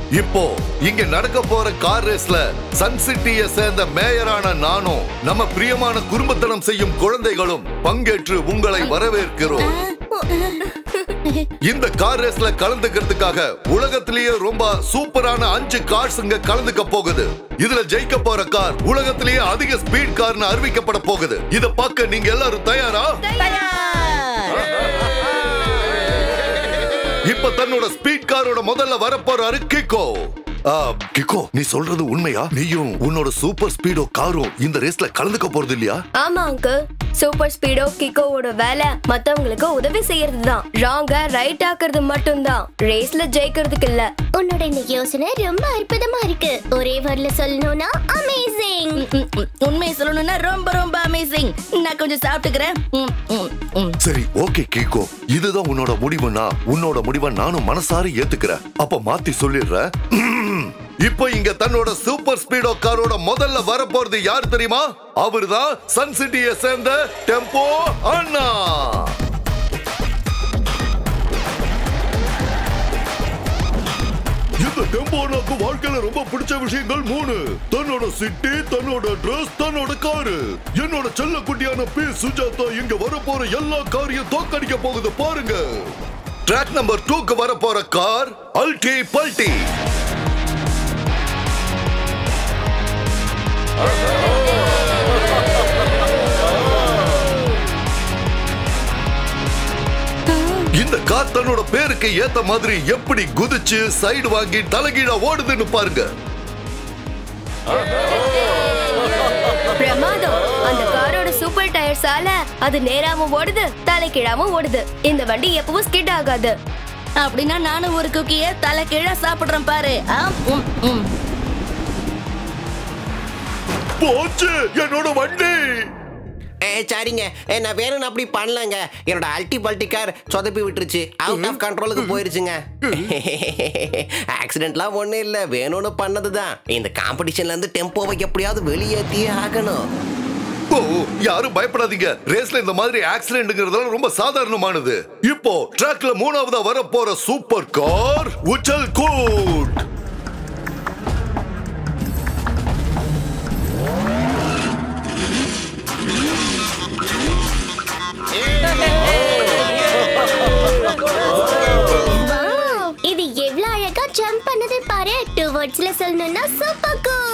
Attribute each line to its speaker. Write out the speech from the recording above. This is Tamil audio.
Speaker 1: இப்போ இங்க நடக்க போற கார் ரேஸ்ல சன் சிட்டியை சேர்ந்த மேயரான நானும் நம்ம பிரியமான குடும்பத்தனம் செய்யும் குழந்தைகளும் பங்கேற்று உங்களை வரவேற்கிறோம் இந்த கார் ரேஸ்ல கலந்துக்கிறதுக்காக உலகத்திலேயே ரொம்ப சூப்பரான அஞ்சு கார்ஸ் இங்க கலந்துக்க போகுது இதுல ஜெயிக்க போற கார் உலகத்திலேயே அதிக ஸ்பீட் கார்னு அறிவிக்கப்பட போகுது இத பார்க்க நீங்க எல்லாரும் தயாரா இப்ப தன்னோட ஸ்பீட் காரோட முதல்ல வரப்போறாரு கிக்கோ ஆ, கிக்கோ நீ சொல்றது உண்மையா நீயும் உன்னோட சூப்பர் ஸ்பீடோ காரும் இந்த ரேஸ்ல கலந்துக்க போறது இல்லையா
Speaker 2: ஆமா அங்கிள் சூப்பர் ஸ்பீடோ கிக்கோவோட வேலை மத்தவங்களுக்கு உதவி செய்யறது தான் ராங்க ரைட் ஆக்குறது மட்டும்தான் ரேஸ்ல ஜெயிக்கிறதுக்கு இல்ல
Speaker 3: உன்னோட இந்த யோசனை ரொம்ப அற்புதமா இருக்கு ஒரே வரல சொல்லணும்னா அமேசிங்
Speaker 4: உண்மையை சொல்லணும்னா ரொம்ப ரொம்ப அமேசிங் நான் கொஞ்சம் சாப்பிட்டுக்கிறேன் ம், ம், ம்.
Speaker 1: சரி ஓகே கிக்கோ இதுதான் உன்னோட முடிவுனா உன்னோட முடிவை நானும் மனசார ஏத்துக்கிறேன் அப்ப மாத்தி சொல்லிடுறேன் ம். இப்போ இங்க தன்னோட சூப்பர் ஸ்பீடோ காரோட முதல்ல வரப்போறது யார் தெரியுமா அவர்தான் சன் சிட்டியை சேர்ந்த டெம்போ அண்ணா இந்த டெம்போனாக்கு வாழ்க்கையில ரொம்ப பிடிச்ச விஷயங்கள் மூணு தன்னோட சிட்டி தன்னோட ட்ரெஸ் தன்னோட காரு என்னோட செல்ல குட்டியான பி சுஜாதா இங்க வரப்போற எல்லா காரையும் தோக்கடிக்க போகுது பாருங்க ட்ராக் நம்பர் டூக்கு வரப்போற கார் அல்டி பல்டி இந்த கார் தன்னோட பேருக்கு ஏத்த மாதிரி எப்படி குதிச்சு சைடு வாங்கி தலைகீழா ஓடுதுன்னு பாருங்க
Speaker 2: பிரமாதம் அந்த காரோட சூப்பர் டயர்ஸால அது நேராவும் ஓடுது தலைக்கீழாவும் ஓடுது இந்த வண்டி எப்பவும் ஸ்கிட் ஆகாது
Speaker 4: அப்படின்னா நானும் ஒரு குக்கிய தலை கீழே சாப்பிடுறேன் பாரு ஆம், ம், ம்.
Speaker 1: போச்சு என்னோட வண்டி
Speaker 5: ஏ சரிங்க ஏ, நான் வேணும்னு அப்படி பண்ணலங்க என்னோட அல்டி பல்டி கார் சொதப்பி விட்டுருச்சு அவுட் ஆஃப் கண்ட்ரோலுக்கு போயிருச்சுங்க ஆக்சிடென்ட்லாம் ஒன்றும் இல்லை வேணும்னு பண்ணது தான் இந்த காம்படிஷன்ல இருந்து டெம்போவை எப்படியாவது வெளியேற்றியே ஆகணும்
Speaker 1: ஓ யாரும் பயப்படாதீங்க ரேஸ்ல இந்த மாதிரி ஆக்சிடென்ட்ங்கிறதெல்லாம் ரொம்ப சாதாரணமானது இப்போ ட்ராக்ல மூணாவதா வர போற சூப்பர் கார் உச்சல் கோட்
Speaker 3: இது எவ்வளவு அழகா ஜம்ப் பண்ணது பாரு டூ வேர்ட்ஸ்ல சொல்லணும்னா சூப்பர் கூல்